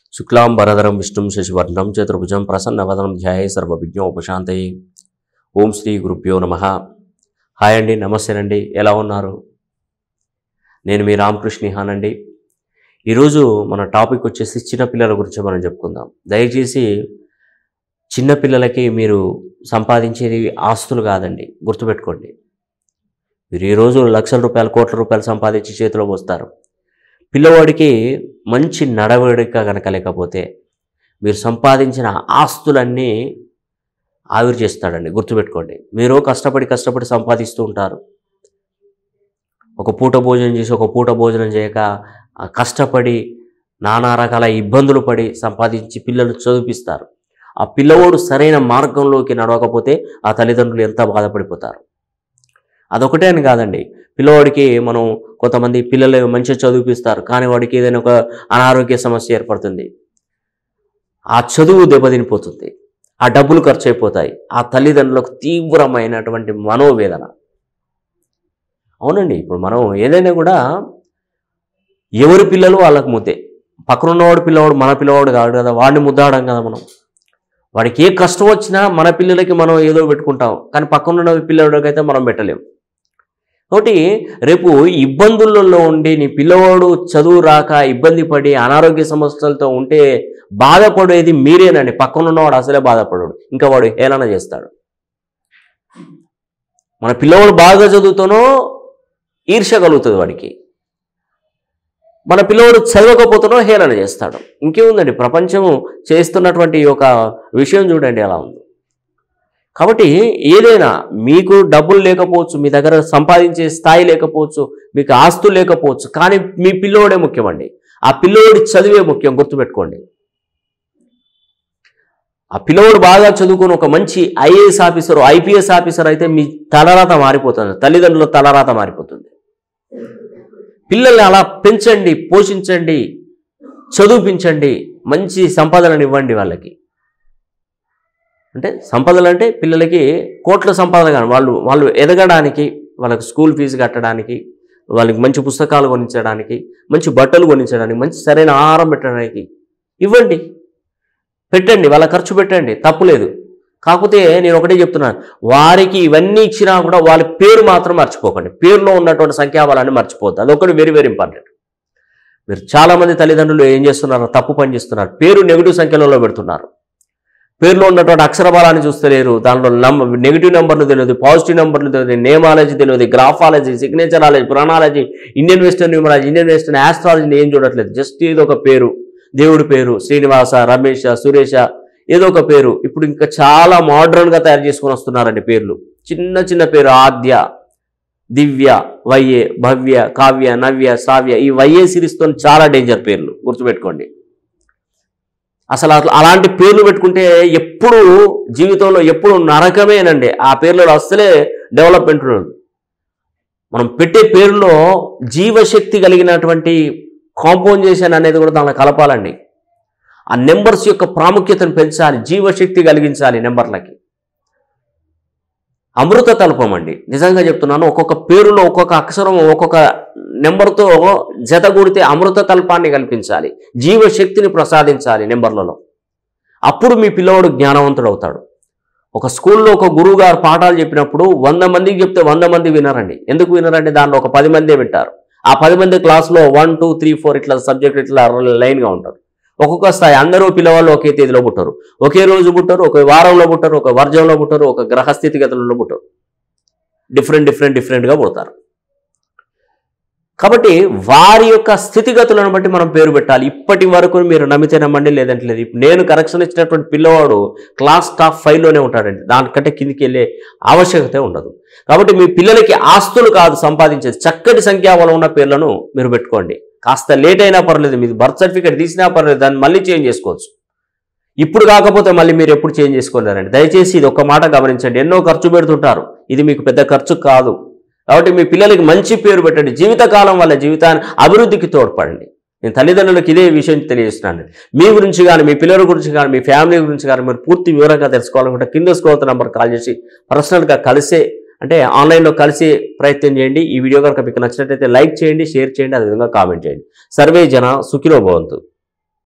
శుక్లాం వరదరం విష్ణుం శశివర్ణం చతుర్భుజం ప్రసన్నవదనం ధ్యాయ సర్వవిజ్ఞోపశాంతయే ఓం శ్రీ గురుభ్యో నమ హాయ్ అండి నమస్తేనండి ఎలా ఉన్నారు నేను మీ రామకృష్ణ అండి ఈరోజు మన టాపిక్ వచ్చేసి చిన్నపిల్లల గురించి మనం చెప్పుకుందాం దయచేసి చిన్నపిల్లలకి మీరు సంపాదించేది ఆస్తులు కాదండి గుర్తుపెట్టుకోండి మీరు ఈరోజు లక్షల రూపాయలు కోట్ల రూపాయలు సంపాదించి చేతిలో పోస్తారు పిల్లవాడికి మంచి నడవడిక కనుక లేకపోతే మీరు సంపాదించిన ఆస్తులన్నీ ఆవిరి చేస్తాడండి గుర్తుపెట్టుకోండి మీరు కష్టపడి కష్టపడి సంపాదిస్తూ ఉంటారు ఒక పూట భోజనం చేసి ఒక పూట భోజనం చేయక ఆ కష్టపడి నానా రకాల ఇబ్బందులు పడి సంపాదించి పిల్లలు చదివిస్తారు ఆ పిల్లవాడు సరైన మార్గంలోకి నడవకపోతే ఆ తల్లిదండ్రులు ఎంత బాధపడిపోతారు అదొకటే అని కాదండి పిల్లవాడికి మనం కొంతమంది పిల్లలు మంచిగా చదివిపిస్తారు కానీ వాడికి ఏదైనా ఒక అనారోగ్య సమస్య ఏర్పడుతుంది ఆ చదువు దెబ్బతినిపోతుంది ఆ డబ్బులు ఖర్చు అయిపోతాయి ఆ తల్లిదండ్రులకు తీవ్రమైనటువంటి మనోవేదన అవునండి ఇప్పుడు మనం ఏదైనా కూడా ఎవరి పిల్లలు వాళ్ళకు ముద్దే పక్కన ఉన్నవాడు పిల్లవాడు మన పిల్లవాడు కాదు కదా వాడిని ముద్దాడం కదా మనం వాడికి ఏ కష్టం వచ్చినా మన పిల్లలకి మనం ఏదో పెట్టుకుంటాం కానీ పక్కన ఉన్న పిల్లవాడికైతే మనం పెట్టలేం కాబట్టి రేపు ఇబ్బందులలో ఉండి నీ పిల్లవాడు చదువు రాక ఇబ్బంది పడి అనారోగ్య సమస్యలతో ఉంటే బాధపడేది మీరేనండి పక్కన ఉన్నవాడు అసలే బాధపడడు ఇంకా వాడు హేళన చేస్తాడు మన పిల్లవాడు బాగా చదువుతానో ఈర్ష్య కలుగుతుంది వాడికి మన పిల్లవాడు చదవకపోతేనో హేళన చేస్తాడు ఇంకేముందండి ప్రపంచం చేస్తున్నటువంటి ఒక విషయం చూడండి ఎలా ఉంది కాబట్టి ఏదైనా మీకు డబ్బులు లేకపోవచ్చు మీ దగ్గర సంపాదించే స్థాయి లేకపోవచ్చు మీకు ఆస్తులు లేకపోవచ్చు కానీ మీ పిల్లోడే ముఖ్యమండి ఆ పిల్లోడి చదివే ముఖ్యం గుర్తుపెట్టుకోండి ఆ పిల్లోడు బాగా చదువుకుని ఒక మంచి ఐఏఎస్ ఆఫీసర్ ఐపీఎస్ ఆఫీసర్ అయితే మీ తలరాత మారిపోతుంది తల్లిదండ్రుల తలరాత మారిపోతుంది పిల్లల్ని అలా పెంచండి పోషించండి చదివించండి మంచి సంపాదనను ఇవ్వండి వాళ్ళకి అంటే సంపదలు అంటే పిల్లలకి కోట్ల సంపాదన కానీ వాళ్ళు వాళ్ళు ఎదగడానికి వాళ్ళకి స్కూల్ ఫీజు కట్టడానికి వాళ్ళకి మంచి పుస్తకాలు కొనించడానికి మంచి బట్టలు కొనించడానికి మంచి సరైన ఆహారం పెట్టడానికి ఇవ్వండి పెట్టండి వాళ్ళ ఖర్చు పెట్టండి తప్పులేదు కాకపోతే నేను ఒకటే చెప్తున్నాను వారికి ఇవన్నీ ఇచ్చినా కూడా వాళ్ళ పేరు మాత్రం మర్చిపోకండి పేరులో ఉన్నటువంటి సంఖ్యాబలాన్ని మర్చిపోద్దు అదొకటి వెరీ వెరీ ఇంపార్టెంట్ మీరు చాలామంది తల్లిదండ్రులు ఏం చేస్తున్నారు తప్పు పని చేస్తున్నారు పేరు నెగిటివ్ సంఖ్యలలో పెడుతున్నారు పేరులో ఉన్నటువంటి అక్షర బలాన్ని చూస్తలేరు దాంట్లో నంబ నెగిటివ్ నెంబర్లు తెలియదు పాజిటివ్ నెంబర్లు తెలియదు నేమాలజీ తెలియదు గ్రాఫాలజీ సిగ్నేచరాలజీ పురాణాలజీ Indian western numerology Indian western ఆస్ట్రాలజీని ఏం చూడట్లేదు జస్ట్ ఏదో ఒక పేరు దేవుడి పేరు శ్రీనివాస రమేష సురేష ఏదో ఒక పేరు ఇప్పుడు ఇంకా చాలా మోడర్న్గా తయారు చేసుకొని వస్తున్నారండి పేర్లు చిన్న చిన్న పేరు ఆద్య దివ్య వయ్యే భవ్య కావ్య నవ్య శ్రావ్య ఈ వయ్యే సిరీస్తో చాలా డేంజర్ పేర్లు గుర్తుపెట్టుకోండి అసలు అట్లా అలాంటి పేర్లు పెట్టుకుంటే ఎప్పుడు జీవితంలో ఎప్పుడు నరకమేనండి ఆ పేర్లలో అస్సలే డెవలప్మెంట్ ఉండదు మనం పెట్టే పేరులో జీవశక్తి కలిగినటువంటి కాంపోజిషన్ అనేది కూడా దాంట్లో కలపాలండి ఆ నెంబర్స్ యొక్క ప్రాముఖ్యతను పెంచాలి జీవశక్తి కలిగించాలి నెంబర్లకి అమృత తల్పం అండి నిజంగా చెప్తున్నాను ఒక్కొక్క పేరులో ఒక్కొక్క అక్షరం ఒక్కొక్క నెంబర్తో జతగూడితే అమృత తల్పాన్ని కల్పించాలి జీవశక్తిని ప్రసాదించాలి నెంబర్లలో అప్పుడు మీ పిల్లవాడు జ్ఞానవంతుడు అవుతాడు ఒక స్కూల్లో ఒక గురువు గారు పాఠాలు చెప్పినప్పుడు వంద మందికి చెప్తే వంద మంది వినరండి ఎందుకు వినరండి దాంట్లో ఒక పది మందే వింటారు ఆ పది మంది క్లాస్లో వన్ టూ త్రీ ఫోర్ ఇట్లా సబ్జెక్ట్ ఇట్లా లైన్గా ఉంటారు ఒక్కొక్క స్థాయి అందరూ పిల్లవాళ్ళు ఒకే తేదీలో పుట్టరు ఒకే రోజు పుట్టరు ఒక వారంలో పుట్టరు ఒక వర్జంలో పుట్టరు ఒక గ్రహ స్థితిగతులలో పుట్టరు డిఫరెంట్ డిఫరెంట్ డిఫరెంట్గా పుడతారు కాబట్టి వారి యొక్క స్థితిగతులను బట్టి మనం పేరు పెట్టాలి ఇప్పటి వరకు మీరు నమ్మితే నమ్మండి లేదంటే లేదు ఇప్పుడు నేను కరెక్షన్ ఇచ్చినటువంటి పిల్లవాడు క్లాస్ టాప్ ఫైవ్లోనే ఉంటాడండి దానికంటే కిందికి వెళ్ళే ఆవశ్యకత ఉండదు కాబట్టి మీ పిల్లలకి ఆస్తులు కాదు సంపాదించేది చక్కటి సంఖ్యాబలం ఉన్న పేర్లను మీరు పెట్టుకోండి కాస్త లేట్ అయినా పర్లేదు మీరు బర్త్ సర్టిఫికేట్ తీసినా పర్లేదు దాన్ని మళ్ళీ చేంజ్ చేసుకోవచ్చు ఇప్పుడు కాకపోతే మళ్ళీ మీరు ఎప్పుడు చేంజ్ చేసుకోలేరండి దయచేసి ఇది ఒక్క మాట గమనించండి ఎన్నో ఖర్చు పెడుతుంటారు ఇది మీకు పెద్ద ఖర్చు కాదు కాబట్టి మీ పిల్లలకి మంచి పేరు పెట్టండి జీవితకాలం వల్ల జీవితాన్ని అభివృద్ధికి తోడ్పడండి నేను తల్లిదండ్రులకు ఇదే విషయం తెలియజేస్తున్నాను మీ గురించి కానీ మీ పిల్లల గురించి కానీ మీ ఫ్యామిలీ గురించి కానీ మీరు పూర్తి వివరంగా తెలుసుకోవాలనుకుంటే కింద స్క్రోత్ నెంబర్ కాల్ చేసి పర్సనల్గా కలిసే అంటే ఆన్లైన్లో కలిసి ప్రయత్నం చేయండి ఈ వీడియో కనుక మీకు నచ్చినట్లయితే లైక్ చేయండి షేర్ చేయండి అదేవిధంగా కామెంట్ చేయండి సర్వే జన సుఖినో భవంతు